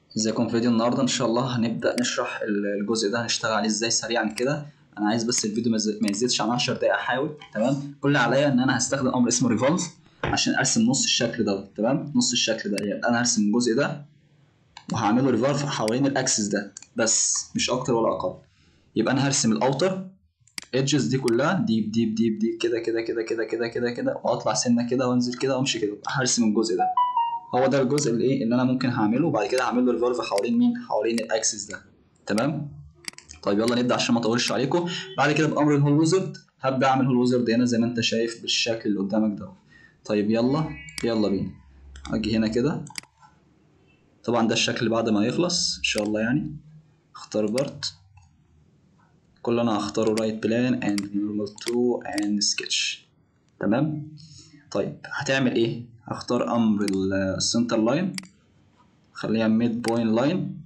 ازيكم في فيديو النهارده ان شاء الله هنبدا نشرح الجزء ده هنشتغل عليه ازاي سريعا كده انا عايز بس الفيديو ما يز- ما يزيدش عن 10 دقايق احاول تمام كل اللي عليا ان انا هستخدم امر اسمه ريفولف عشان ارسم نص الشكل دوت تمام نص الشكل ده يعني انا هرسم الجزء ده وهعمله ريفولف حوالين الاكسس ده بس مش اكتر ولا اقل يبقى انا هرسم الاوتر ايدجز دي كلها ديب ديب ديب ديب كده كده كده كده كده كده كده واطلع سنه كده وانزل كده وامشي كده هرسم الجزء ده هو ده الجزء اللي ايه اللي انا ممكن هعمله وبعد كده هعمل له ريفولف حوالين مين حوالين الاكسس ده تمام طيب يلا نبدا عشان ما اطولش عليكم بعد كده بامر الهول ويزرد هبدا اعمل هول ويزرد هنا زي ما انت شايف بالشكل اللي قدامك ده طيب يلا يلا بينا اجي هنا كده طبعا ده الشكل بعد ما يخلص ان شاء الله يعني اختار بارت كل انا هختاره رايت بلان اند نورمال تو اند سكتش تمام طيب هتعمل ايه هختار امر السنتر لاين خليها ميد بوينت لاين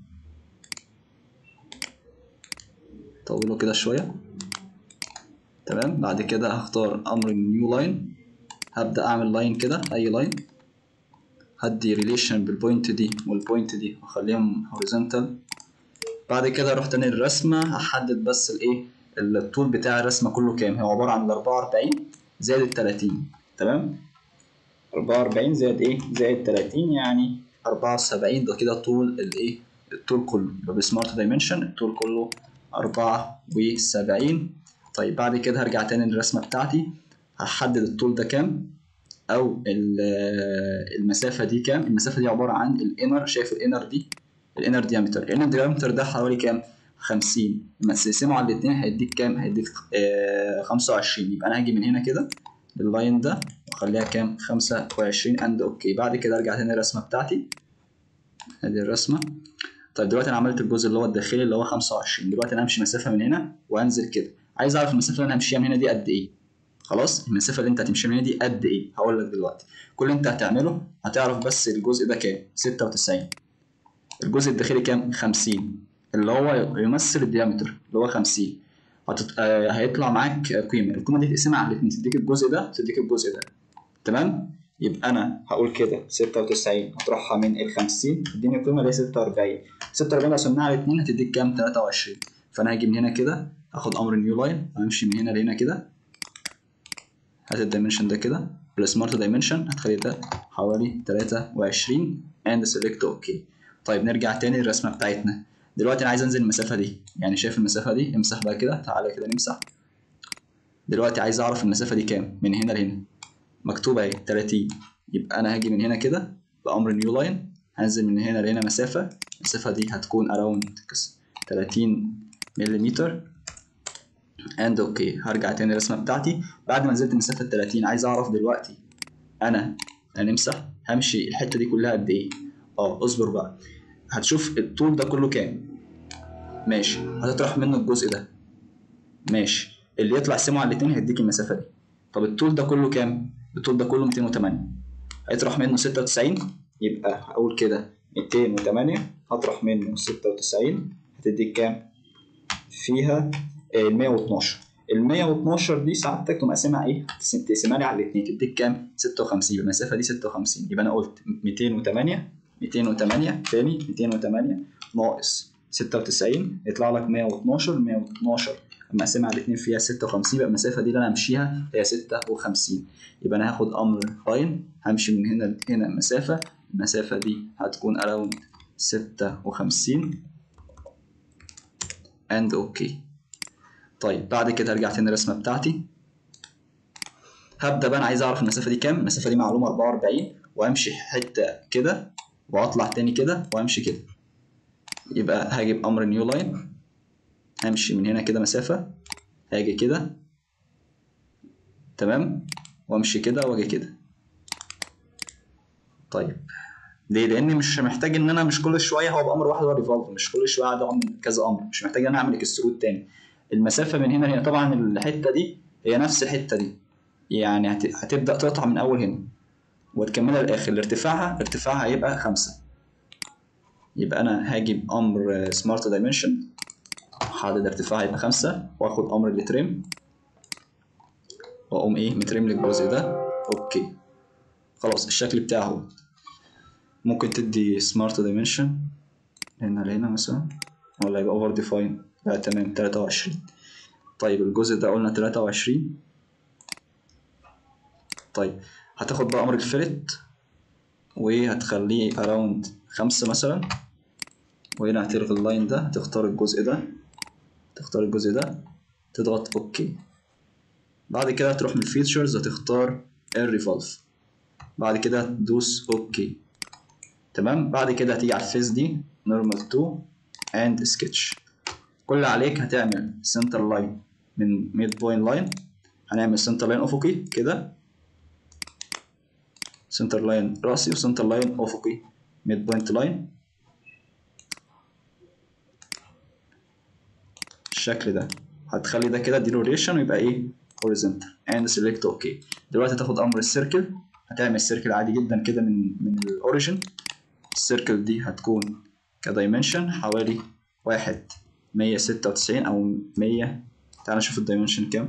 طوله كده شويه تمام بعد كده هختار امر النيو لاين هبدا اعمل لاين كده اي لاين هدي ريليشن بالبوينت دي والبوينت دي واخليهم هوريزونتال بعد كده اروح تاني الرسمه هحدد بس الايه الطول بتاع الرسمه كله كام هو عباره عن ال 44 زائد ال 30 تمام 44 زائد ايه زائد 30 يعني 74 ده كده طول الايه الطول كله يبقى بسمارت دايمنشن الطول كله 74 طيب بعد كده هرجع تاني للرسمه بتاعتي هحدد الطول ده كام او ال- المسافه دي كام المسافه دي عباره عن الانر شايف الانر دي الانر ديامتر الانر ديامتر ده حوالي كام 50 لما تقسمه على الاثنين هيديك كام هيديك آه 25 يبقى انا هاجي من هنا كده لللاين ده واخليها كام 25 اند اوكي بعد كده ارجع تاني الرسمه بتاعتي ادي الرسمه طيب دلوقتي انا عملت الجزء اللي هو الداخلي اللي هو 25 دلوقتي انا همشي مسافه من هنا وانزل كده عايز اعرف المسافه اللي انا همشيها من هنا دي قد ايه خلاص المسافه اللي انت هتمشيها من هنا دي قد ايه هقول لك دلوقتي كل اللي انت هتعمله هتعرف بس الجزء ده كام 96 الجزء الداخلي كام 50 اللي هو يمثل الديامتر اللي هو 50 هتط... آه هيطلع معاك قيمه القيمه دي تقسمها على الاثنين تديك الجزء ده تديك الجزء ده تمام يبقى انا هقول كده 96 هطرحها من ال 50 تديني القيمه اللي هي 46 46 لو قسمناها على الاثنين هتديك كام 23 فانا هاجي من هنا كده هاخد امر نيو لاين وامشي من هنا لهنا كده هات الدايمنشن ده كده بالسمارت دايمنشن هتخلي ده حوالي 23 اند سيلكت اوكي طيب نرجع تاني للرسمه بتاعتنا دلوقتي انا عايز انزل المسافه دي يعني شايف المسافه دي امسح بقى كده تعالى كده نمسح دلوقتي عايز اعرف المسافه دي كام من هنا لهنا مكتوبه اهي 30 يبقى انا هاجي من هنا كده بامر نيو لاين هنزل من هنا لهنا مسافه المسافه دي هتكون اراوند 30 ملم اند اوكي هرجع تاني الرسمه بتاعتي بعد ما نزلت مسافه 30 عايز اعرف دلوقتي انا هنمسح همشي الحته دي كلها قد ايه اه اصبر بقى هتشوف الطول ده كله كام ماشي هتطرح منه الجزء ده ماشي اللي يطلع سمه على الاتنين هيديك المسافه دي طب الطول ده كله كام الطول ده كله 208 هيطرح منه 96 يبقى هقول كده 208 هطرح منه 96 هتديك كام فيها ال 112 ال 112 دي سعادتك تقوم قاسمها ايه؟ تقسمها لي على الاثنين تديك كام؟ 56 يبقى المسافه دي 56 يبقى انا قلت 208 208 تاني 208 ناقص 96 يطلع لك 112 112 اما اقسمها على الاثنين فيها 56 يبقى المسافه دي اللي انا همشيها هي 56 يبقى انا هاخد امر لاين همشي من هنا لهنا مسافه المسافه دي هتكون اراوند 56 اند اوكي طيب بعد كده ارجع تاني الرسمه بتاعتي هبدا بقى انا عايز اعرف المسافه دي كام المسافه دي معلومه 44 وامشي حته كده واطلع تاني كده وامشي كده يبقى هاجي بامر نيو لاين همشي من هنا كده مسافه هاجي كده تمام وامشي كده واجي كده طيب ليه؟ لان مش محتاج ان انا مش كل شويه هو بامر واحد هو ريفولف مش كل شويه اقعد اعمل كذا امر مش محتاج ان انا اعمل اكسترود تاني المسافه من هنا لهنا طبعا الحته دي هي نفس الحته دي يعني هت... هتبدا تقطع من اول هنا وتكملها للاخر ارتفاعها ارتفاعها هيبقى خمسة يبقى انا هاجي بامر سمارت دايمنشن احدد ارتفاعها يبقى خمسة واخد امر التريم واقوم ايه مترم للجزء ده اوكي خلاص الشكل بتاعه ممكن تدي سمارت دايمنشن هنا لهنا مثلا ولا يبقى اوفر ديفاين لا تمام 23 طيب الجزء ده قلنا 23 طيب هتاخد بقى امر الفلت وهتخليه اراوند خمسة مثلا وهنا هتلغي اللاين ده هتختار الجزء ده تختار الجزء ده تضغط اوكي بعد كده هتروح من الفيتشرز هتختار الريفولف بعد كده هتدوس اوكي تمام بعد كده هتيجي على الفيس دي نورمال 2 اند سكتش كل اللي عليك هتعمل سنتر لاين من ميد بوينت لاين هنعمل سنتر لاين افقي كده سنتر لاين راسي وسنتر لاين افقي ميد بوينت لاين الشكل ده هتخلي ده كده ديلوريشن ويبقى ايه horizontal and select OK دلوقتي هتاخد امر السيركل هتعمل سيركل عادي جدا كده من من الاوريجن السيركل دي هتكون كدايمنشن حوالي واحد مية ستة وتسعين أو مية تعال نشوف الدايمنشن كام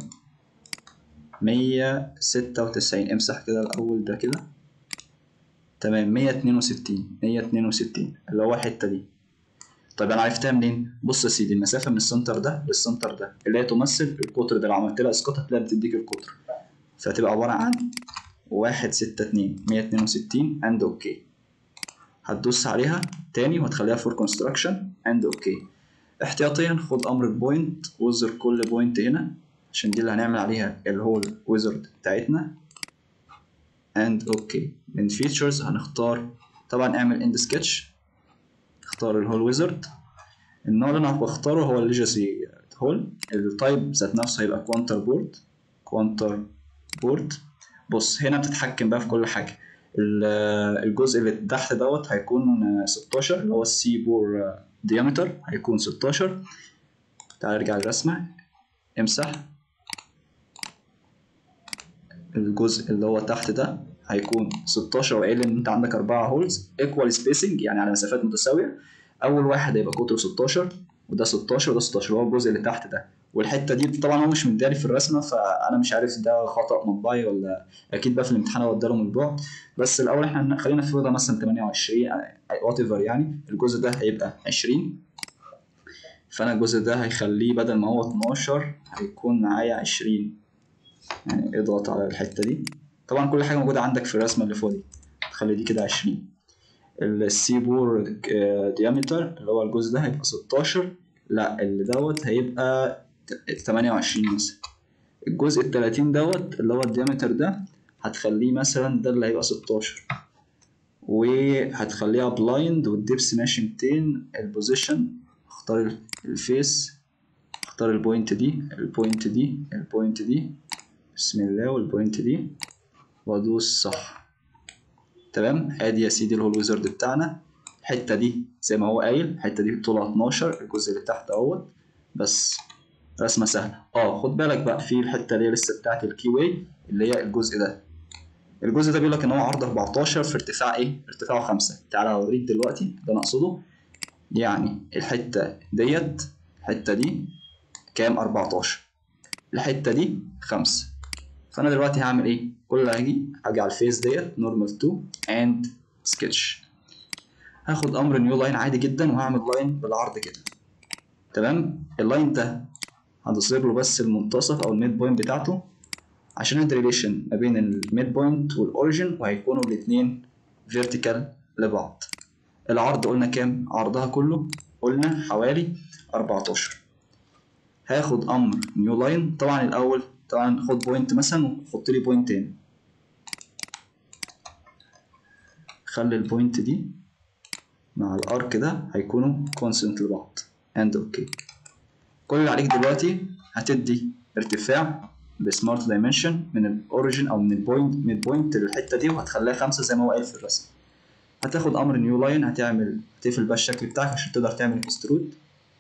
مية ستة وتسعين امسح كده الأول ده كده تمام مية اتنين وستين مية اتنين وستين اللي هو الحتة دي طيب أنا عرفتها منين؟ بص يا سيدي المسافة من السنتر ده للسنتر ده اللي هي تمثل القطر ده لو عملت لها اسقاط هتلاقي بتديك القطر فهتبقى عبارة عن واحد ستة اتنين مية اتنين وستين اند اوكي هتدوس عليها تاني وهتخليها فور كونستراكشن اند اوكي احتياطيا خد امر البوينت وزر كل بوينت هنا عشان دي اللي هنعمل عليها الهول ويزرد بتاعتنا اند اوكي من فيتشرز هنختار طبعا اعمل اند سكتش اختار الهول ويزرد النوع اللي انا بختاره هو الليجاسي هول التايب ذات نفسه هيبقى كوانتر بورد كوانتر بورد بص هنا بتتحكم بقى في كل حاجه الجزء اللي تحت دوت هيكون 16 اللي هو السي بور ديامتر هيكون 16 تعال ارجع للرسمه امسح الجزء اللي هو تحت ده هيكون 16 وقايل ان انت عندك اربعه هولز ايكوال سبيسنج يعني على مسافات متساويه اول واحد هيبقى قطره 16 وده 16 وده 16 هو الجزء اللي تحت ده والحته دي طبعا هو مش مداري في الرسمه فانا مش عارف ده خطا مطبعي ولا اكيد بقى في الامتحان هو اداله من بعد بس الاول احنا خلينا في ده مثلا 28 وات ايفر يعني الجزء ده هيبقى 20 فانا الجزء ده هيخليه بدل ما هو 12 هيكون معايا 20 يعني اضغط على الحته دي طبعا كل حاجه موجوده عندك في الرسمه اللي فوق دي تخلي دي كده 20 السي بور ديامتر اللي هو الجزء ده هيبقى 16 لا اللي دوت هيبقى 28 مثلا الجزء ال 30 دوت اللي هو الديامتر ده هتخليه مثلا ده اللي هيبقى 16 وهتخليها بلايند والدبس ماشي 200 البوزيشن اختار الفيس اختار البوينت دي البوينت دي البوينت دي بسم الله والبوينت دي وادوس صح تمام ادي يا سيدي اللي هو الويزرد بتاعنا الحته دي زي ما هو قايل الحته دي طولها 12 الجزء اللي تحت اهوت بس رسمه سهله اه خد بالك بقى في الحته اللي هي لسه بتاعت الكي واي اللي هي الجزء ده الجزء ده بيقول لك ان هو عرض 14 في ارتفاع ايه ارتفاعه 5 تعالى اوريك دلوقتي ده انا اقصده يعني الحته ديت الحته دي كام 14 الحته دي 5 فانا دلوقتي هعمل ايه كل اللي هاجي هاجي على الفيس ديت نورمال 2 اند سكتش هاخد امر نيو لاين عادي جدا وهعمل لاين بالعرض كده تمام اللاين ده هنصير له بس المنتصف او الميد بوينت بتاعته عشان ادي ريليشن ما بين الميد بوينت والاوريجن وهيكونوا الاثنين فيرتيكال لبعض العرض قلنا كام عرضها كله قلنا حوالي 14 هاخد امر نيو لاين طبعا الاول طبعا خد بوينت مثلا وحط لي بوينت تاني خلي البوينت دي مع الارك ده هيكونوا كونسنت لبعض اند اوكي كل اللي عليك دلوقتي هتدي ارتفاع بسمارت دايمنشن من الاوريجن او من البوينت من البوينت للحته دي وهتخليها خمسة زي ما هو قايل في الرسم هتاخد امر نيو لاين هتعمل تقفل بقى الشكل بتاعك عشان تقدر تعمل اكسترود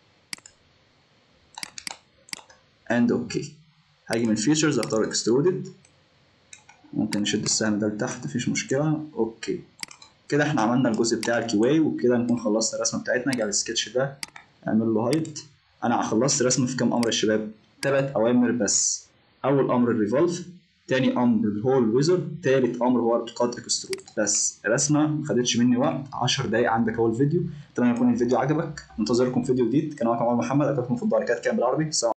اند اوكي هاجي من فيتشرز اختار اكسترودد ممكن نشد السهم ده لتحت مفيش مشكله اوكي كده احنا عملنا الجزء بتاع الكيواي وبكده نكون خلصنا الرسمه بتاعتنا جه السكتش ده اعمل له هايت انا خلصت رسم في كام امر يا شباب ثلاث اوامر بس اول امر الريفولف تاني امر الهول ويزرد تالت امر هو القاد اكسترود بس رسمه ما خدتش مني وقت 10 دقايق عندك اهو الفيديو اتمنى يكون الفيديو عجبك منتظركم فيديو جديد كان معاكم عمر محمد اكلكم في الدار كات كام بالعربي السلام